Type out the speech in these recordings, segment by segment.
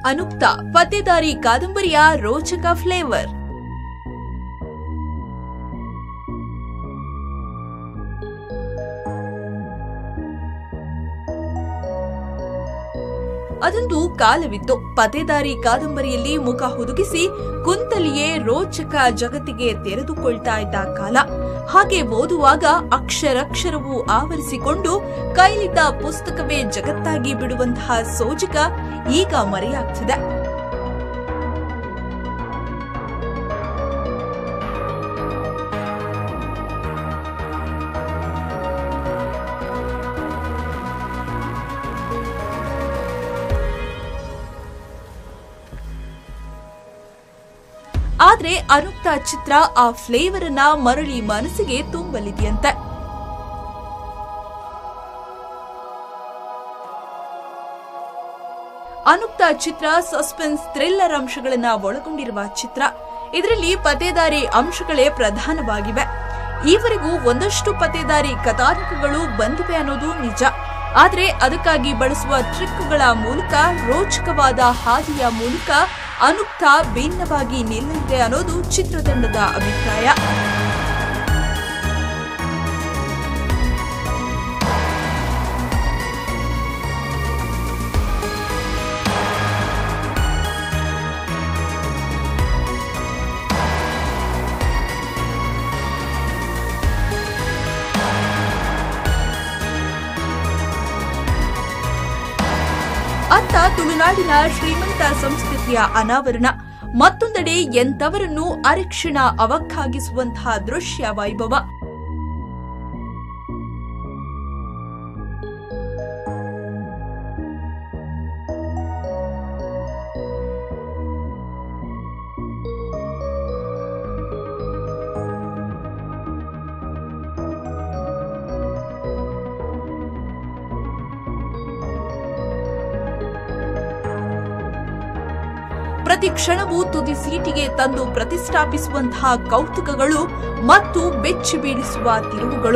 ಅನುಕ್ತ ಪತ್ತೇದಾರಿ ಕಾದಂಬರಿಯ ರೋಚಕ ಫ್ಲೇವರ್ ಅದೊಂದು ಕಾಲವಿತ್ತು ಪತೆದಾರಿ ಕಾದಂಬರಿಯಲ್ಲಿ ಮುಖ ಹುದುಗಿಸಿ ಕುಂತಲಿಯೇ ರೋಚಕ ಜಗತ್ತಿಗೆ ತೆರೆದುಕೊಳ್ತಾ ಇದ್ದ ಕಾಲ ಹಾಗೆ ಓದುವಾಗ ಅಕ್ಷರಕ್ಷರವೂ ಆವರಿಸಿಕೊಂಡು ಕೈಲಿದ್ದ ಪುಸ್ತಕವೇ ಜಗತ್ತಾಗಿ ಬಿಡುವಂತಹ ಸೋಜಿಗ ಈಗ ಮರೆಯಾಗ್ತಿದೆ ಆದ್ರೆ ಅನುಕ್ತ ಚಿತ್ರ ಆ ಫ್ಲೇವರ್ ಅನ್ನ ಮರಳಿ ಮನಸ್ಸಿಗೆ ತುಂಬಲಿದೆಯಂತೆ ಅನುಕ್ತ ಚಿತ್ರ ಸಸ್ಪೆನ್ಸ್ ಥ್ರಿಲ್ಲರ್ ಅಂಶಗಳನ್ನ ಒಳಗೊಂಡಿರುವ ಚಿತ್ರ ಇದರಲ್ಲಿ ಪತೇದಾರಿ ಅಂಶಗಳೇ ಪ್ರಧಾನವಾಗಿವೆ ಈವರೆಗೂ ಒಂದಷ್ಟು ಪತೇದಾರಿ ಕಥಾನಕಗಳು ಬಂದಿವೆ ಅನ್ನೋದು ನಿಜ ಆದ್ರೆ ಅದಕ್ಕಾಗಿ ಬಳಸುವ ಟ್ರಿಕ್ಗಳ ಮೂಲಕ ರೋಚಕವಾದ ಹಾದಿಯ ಮೂಲಕ ಅನುಕ್ತ ಭಿನ್ನವಾಗಿ ನಿಲ್ಲಲಿದೆ ಅನ್ನೋದು ಚಿತ್ರತಂಡದ ಅಭಿಪ್ರಾಯ ಅತ್ತ ತುಳುನಾಡಿನ ಶ್ರೀಮಂತ ಸಂಸ್ಕೃತಿಯ ಅನಾವರಣ ಮತ್ತೊಂದೆಡೆ ಎಂತವರನ್ನು ಅರಿಕ್ಷಣ ಅವಕ್ಕಾಗಿಸುವಂತಹ ದೃಶ್ಯ ವೈಭವ ಪ್ರತಿ ಕ್ಷಣವೂ ತುದಿ ಸೀಟಿಗೆ ತಂದು ಪ್ರತಿಷ್ಠಾಪಿಸುವಂತಹ ಕೌತುಕಗಳು ಮತ್ತು ಬೆಚ್ಚಿ ಬೀಳಿಸುವ ತಿರುವುಗಳು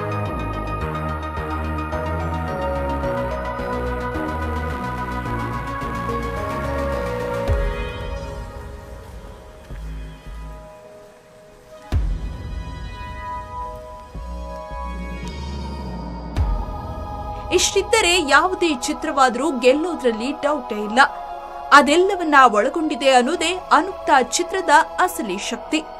ಇಷ್ಟಿದ್ದರೆ ಯಾವುದೇ ಚಿತ್ರವಾದರೂ ಗೆಲ್ಲೋದ್ರಲ್ಲಿ ಡೌಟೇ ಇಲ್ಲ ಅದೆಲ್ಲವನ್ನ ಒಳಗೊಂಡಿದೆ ಅನ್ನೋದೇ ಅನುಕ್ತ ಚಿತ್ರದ ಅಸಲಿ ಶಕ್ತಿ